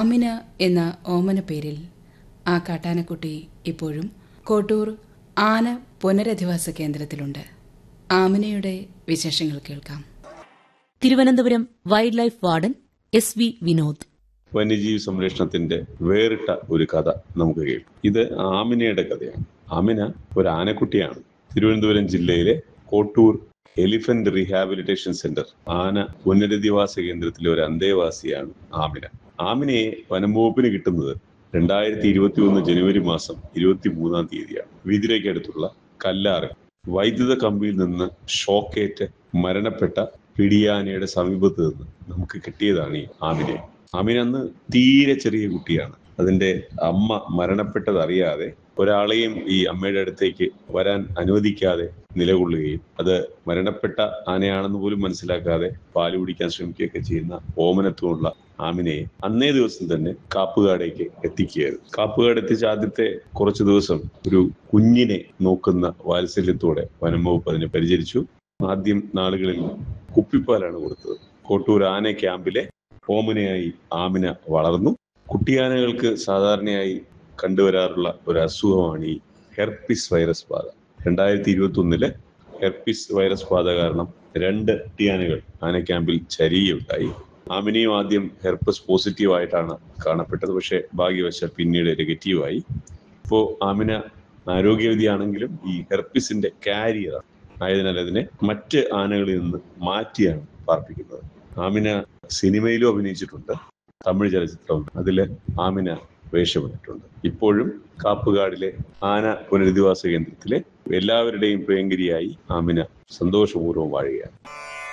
ആമിന എന്ന ഓമന പേരിൽ ആ കാട്ടാനക്കുട്ടി ഇപ്പോഴും കോട്ടൂർ ആന പുനരധിവാസ കേന്ദ്രത്തിലുണ്ട് ആമിനയുടെ വിശേഷങ്ങൾ കേൾക്കാം Thiruvananthapuram wildlife warden S V Vinod വന്യജീവി സംരക്ഷണത്തിന്റെ വേറിട്ട ഒരു കഥ നമുക്ക് കേൾക്കാം ഇത് ആമിനയുടെ കഥയാണ് ആമിന ഒരു ആനക്കുട്ടിയാണ് തിരുവനന്തപുരം ജില്ലയിലെ കോട്ടൂർ എലിഫന്റ് റീഹാബിലിറ്റേഷൻ സെന്റർ ആന പുനരധിവാസ കേന്ദ്രത്തിലെ ഒരു അന്തേവാസിയാണ് ആമിന ആമിനയെ വനംവകുപ്പിന് കിട്ടുന്നത് രണ്ടായിരത്തി ഇരുപത്തി ഒന്ന് ജനുവരി മാസം ഇരുപത്തി മൂന്നാം തീയതിയാണ് വിതിരയ്ക്കടുത്തുള്ള കല്ലാറ് വൈദ്യുത കമ്പിയിൽ നിന്ന് ഷോക്കേറ്റ് മരണപ്പെട്ട പിടിയാനയുടെ സമീപത്ത് നിന്ന് നമുക്ക് കിട്ടിയതാണ് ഈ ആമിനെ ആമിന അന്ന് തീരെ ചെറിയ കുട്ടിയാണ് അതിന്റെ അമ്മ മരണപ്പെട്ടത് അറിയാതെ ഒരാളെയും ഈ അമ്മയുടെ അടുത്തേക്ക് വരാൻ അനുവദിക്കാതെ നിലകൊള്ളുകയും അത് മരണപ്പെട്ട ആനയാണെന്ന് പോലും മനസ്സിലാക്കാതെ പാല് കുടിക്കാൻ ശ്രമിക്കുകയൊക്കെ ചെയ്യുന്ന ഓമനത്വമുള്ള ആമിനയെ അന്നേ ദിവസം തന്നെ കാപ്പുകാടേക്ക് എത്തിക്കുകയായിരുന്നു കാപ്പുകാട് എത്തിച്ച ആദ്യത്തെ കുറച്ചു ദിവസം ഒരു കുഞ്ഞിനെ നോക്കുന്ന വാത്സല്യത്തോടെ വനം വകുപ്പ് അതിനെ പരിചരിച്ചു ആദ്യം നാളുകളിൽ കുപ്പിപ്പാലാണ് കൊടുത്തത് കോട്ടൂർ ആന ക്യാമ്പിലെ ഓമനയായി ആമിന വളർന്നു കുട്ടിയാനകൾക്ക് സാധാരണയായി കണ്ടുവരാറുള്ള ഒരു അസുഖമാണ് ഈ ഹെർപ്പിസ് വൈറസ് ബാധ രണ്ടായിരത്തി ഇരുപത്തി ഒന്നില് ഹെർപ്പിസ് വൈറസ് ബാധ കാരണം രണ്ട് കുട്ടിയാനകൾ ആന ക്യാമ്പിൽ ചരിയുണ്ടായി ആമിനെയും ആദ്യം ഹെർപ്പസ് പോസിറ്റീവ് ആയിട്ടാണ് കാണപ്പെട്ടത് പക്ഷേ ഭാഗ്യവശാൽ പിന്നീട് നെഗറ്റീവായി ഇപ്പോൾ ആമിന ആരോഗ്യവതിയാണെങ്കിലും ഈ ഹെർപ്പിസിന്റെ കാരിയർ ആയതിനാൽ അതിനെ മറ്റ് ആനകളിൽ നിന്ന് മാറ്റിയാണ് പാർപ്പിക്കുന്നത് ആമിന സിനിമയിലും അഭിനയിച്ചിട്ടുണ്ട് തമിഴ് ചലച്ചിത്രം അതില് ആമിന വേഷമിട്ടിട്ടുണ്ട് ഇപ്പോഴും കാപ്പുകാടിലെ ആന പുനരധിവാസ കേന്ദ്രത്തിലെ എല്ലാവരുടെയും പ്രിയങ്കരിയായി ആമിന സന്തോഷപൂർവ്വം വാഴുകയാണ്